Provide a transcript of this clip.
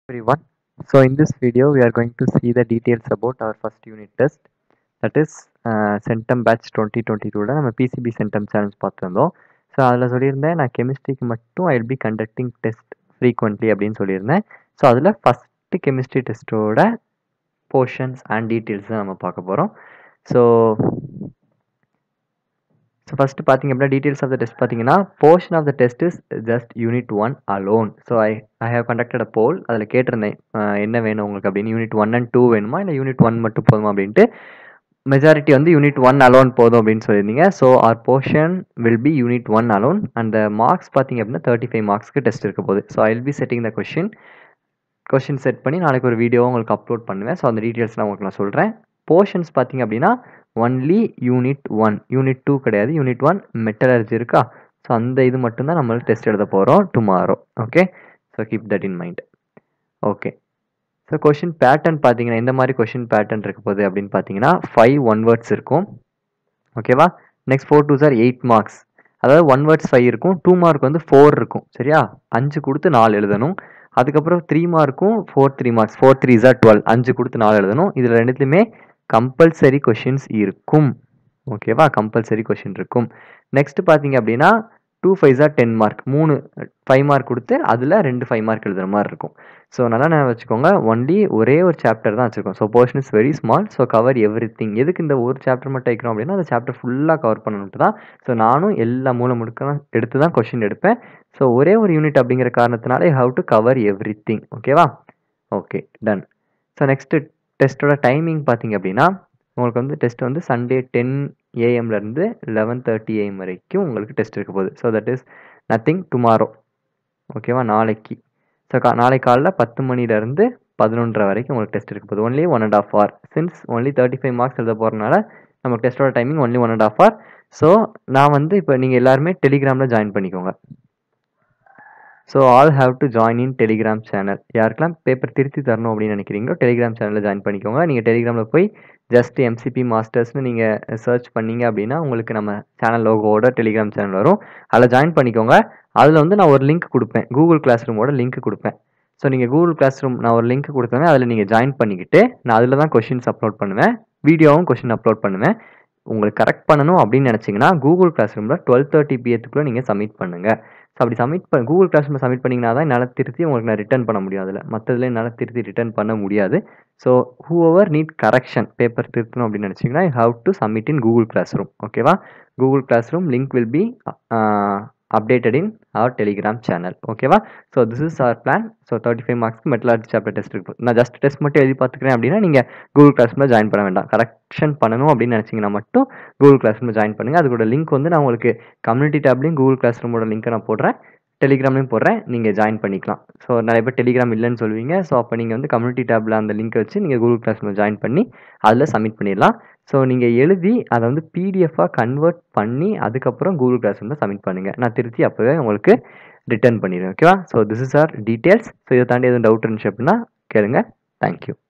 everyone. So in this video we are going to see the details about our first unit test that is uh, Centum batch 2022 ல நம்ம PCB Centum challenge பார்த்துருந்தோம் so அதில் சொல்லியிருந்தேன் நான் கெமிஸ்ட்ரிக்கு மட்டும் I will be conducting test frequently அப்படின்னு சொல்லியிருந்தேன் ஸோ அதில் ஃபஸ்ட்டு கெமிஸ்ட்ரி டெஸ்ட்டோட போர்ஷன்ஸ் அண்ட் டீட்டெயில்ஸ் தான் நம்ம பார்க்க போகிறோம் ஸோ ஸோ ஃபஸ்ட்டு பார்த்தீங்க அப்படின்னா டீட்டெயில்ஸ் ஆஃப் த டெஸ்ட் பார்த்தீங்கன்னா portion of the test is just unit one alone so I I have conducted a poll அதில் கேட்டிருந்தேன் அஹ் என்ன வேணும் உங்களுக்கு அப்படின்னு யூனிட் ஒன் அண்ட் டூ வேணுமா இல்லை யூனிட் ஒன் மட்டும் போதுமா அப்படின்ட்டு மெஜாரிட்டி வந்து யூனிட் ஒன் அலோன் போதும் அப்படின்னு சொல்லியிருந்தீங்க so our portion will be unit one alone அந்த மார்க்ஸ் பார்த்தீங்க அப்படின்னா தேர்ட்டி ஃபைவ் மார்க்ஸ்க்கு டெஸ்ட் இருக்க போகுது so I will be setting the question question set பண்ணி நாளைக்கு ஒரு வீடியோ உங்களுக்கு அப்லோட் பண்ணுவேன் ஸோ அந்த டீட்டெயில்ஸ்லாம் உங்களுக்கு நான் சொல்கிறேன் போர்ஷன்ஸ் பார்த்தீங்க அப்படின்னா only unit one unit two கிடையாது யூனிட் ஒன் மெட்டலர்ஜி இருக்கா ஸோ அந்த இது மட்டும்தான் நம்ம டெஸ்ட் எழுத போகிறோம் tomorrow okay so keep that in mind okay so question pattern பார்த்தீங்கன்னா எந்த மாதிரி கொஷின் பேட்டர்ன் இருக்க போகுது அப்படின்னு பார்த்தீங்கன்னா ஃபைவ் ஒன் வேர்ட்ஸ் இருக்கும் ஓகேவா next four twos are eight marks அதாவது ஒன் வேர்ட்ஸ் ஃபைவ் இருக்கும் டூ மார்க் வந்து ஃபோர் இருக்கும் சரியா அஞ்சு கொடுத்து நாலு எழுதணும் அதுக்கப்புறம் த்ரீ மார்க்கும் four three marks four threes are twelve அஞ்சு கொடுத்து நாலு எழுதணும் இதில் ரெண்டுத்துலையுமே கம்பல்சரி கொஷின்ஸ் இருக்கும் ஓகேவா கம்பல்சரி கொஷின் இருக்கும் நெக்ஸ்ட் பார்த்தீங்க அப்படின்னா two fives are ten mark மூணு ஃபைவ் மார்க் கொடுத்து அதில் ரெண்டு ஃபைவ் மார்க் எழுதுகிற மாதிரி இருக்கும் ஸோ நல்லா நான் வச்சுக்கோங்க ஒன்லி ஒரே ஒரு சாப்டர் தான் வச்சுருக்கோம் so portion is very small so cover everything எதுக்கு இந்த ஒரு சாப்டர் மட்டும் வைக்கிறோம் அப்படின்னா அந்த சாப்டர் ஃபுல்லாக கவர் பண்ணணுட்டு தான் ஸோ நானும் எல்லா மூல முடுக்க எடுத்து தான் கொஷின் எடுப்பேன் ஸோ ஒரே ஒரு யூனிட் அப்படிங்கிற காரணத்தினால you have to cover everything ஓகேவா ஓகே டன் ஸோ நெக்ஸ்ட்டு டெஸ்ட்டோட டைமிங் பார்த்தீங்க அப்படின்னா உங்களுக்கு வந்து டெஸ்ட் வந்து சண்டே டென் ஏஎம்லேருந்து லெவன் தேர்ட்டி ஏஎம் வரைக்கும் உங்களுக்கு டெஸ்ட் இருக்க போகுது so that is nothing tomorrow ஓகேவா நாளைக்கு ஸோ கா நாளைக்கு காலைல பத்து மணிலேருந்து பதினொன்றரை வரைக்கும் உங்களுக்கு டெஸ்ட் இருக்க போகுது only one and half hour since only thirty five marks எழுத போகிறனால நமக்கு டெஸ்ட்டோட timing only one and half hour so நான் வந்து இப்போ நீங்கள் எல்லாருமே டெலிகிராமில் ஜாயின் பண்ணிக்கோங்க so all have to join in Telegram channel யாருக்கெல்லாம் பேப்பர் திருத்தி தரணும் அப்படின்னு நினைக்கிறீங்களோ டெலிகிராம் சேனலில் ஜாயின் பண்ணிக்கோங்க நீங்கள் டெலிகிராமில் போய் ஜஸ்ட் எம்சிபி மாஸ்டர்ஸ்னு நீங்கள் சர்ச் பண்ணீங்க அப்படின்னா உங்களுக்கு நம்ம சேனல் லோகோட டெலிகிராம் சேனல் வரும் அதில் ஜாயின் பண்ணிக்கோங்க அதில் வந்து நான் ஒரு லிங்க் கொடுப்பேன் கூகுள் கிளாஸ் ரூமோட லிங்க் கொடுப்பேன் ஸோ நீங்கள் கூகுள் கிளாஸ் ரூம் நான் ஒரு லிங்க் கொடுத்தோன்னே அதில் நீங்கள் ஜாயின் பண்ணிக்கிட்டு நான் அதில் தான் கொஷின்ஸ் அப்லோட் பண்ணுவேன் வீடியோவும் கொஷின் அப்லோட் பண்ணுவேன் உங்களுக்கு கரெக்ட் பண்ணணும் அப்படின்னு நினச்சிங்கன்னா கூகுள் கிளாஸ் ரூமில் டுவெல் தேர்ட்டி பிஎத்துக்குள்ளே நீங்கள் சப்மிட் பண்ணுங்கள் ஸோ அப்படி சப்மிட் பண்ண கூகுள் கிளாஸ் ரூமில் சப்மிட் பண்ணிங்கன்னா தான் என்னால் திருத்தி உங்களுக்கு நான் ரிட்டர்ன் பண்ண முடியும் அதில் மற்றதுல என்னால் திருத்தி ரிட்டர்ன் பண்ண முடியாது so whoever need correction paper திருத்தணும் அப்படின்னு நினச்சிங்கன்னா I have to submit in Google classroom ஓகேவா Google classroom link will be updated in our Telegram channel ஓகேவா so this is our plan so thirty five மார்க்ஸ்க்கு metallurgy chapter test இருக்கு நான் just test மட்டும் எழுதி பார்த்துக்கிறேன் அப்படின்னா நீங்கள் கூகுள் கிளாஸ் ரூமில் ஜாயின் பண்ண வேண்டாம் கரெக்ஷன் பண்ணணும் அப்படின்னு நினச்சிங்கன்னா மட்டும் கூகுள் கிளாஸ் ரூமில் ஜாயின் பண்ணுங்கள் அதுக்கூட லிங்க் வந்து நான் உங்களுக்கு கம்யூனிட்டி டேப்லையும் கூகுள் கிளாஸ் ரூமோட லிங்க்கை நான் போடுறேன் டெலிகிராம்லையும் போடுறேன் நீங்கள் ஜாயின் பண்ணிக்கலாம் ஸோ நிறைய பேர் டெலிகிராம் இல்லைன்னு சொல்லுவீங்க ஸோ அப்போ நீங்கள் வந்து கம்யூனிட்டி டேப்பில் அந்த லிங்க்கை வச்சு நீங்கள் கூகுள் கிளாஸ் ரூமில் ஜாயின் பண்ணி அதில் சப்மிட் பண்ணிடலாம் ஸோ நீங்கள் எழுதி அதை வந்து பிடிஎஃபாக கன்வெர்ட் பண்ணி அதுக்கப்புறம் கூகுள் கிளாஸ் ரூமில் சப்மிட் பண்ணுங்கள் நான் திருத்தி அப்போவே உங்களுக்கு ரிட்டர்ன் பண்ணிடுவேன் ஓகேவா so this is our details so இதை தாண்டி எதுவும் டவுட் இருந்துச்சு அப்படின்னா கேளுங்க தேங்க்யூ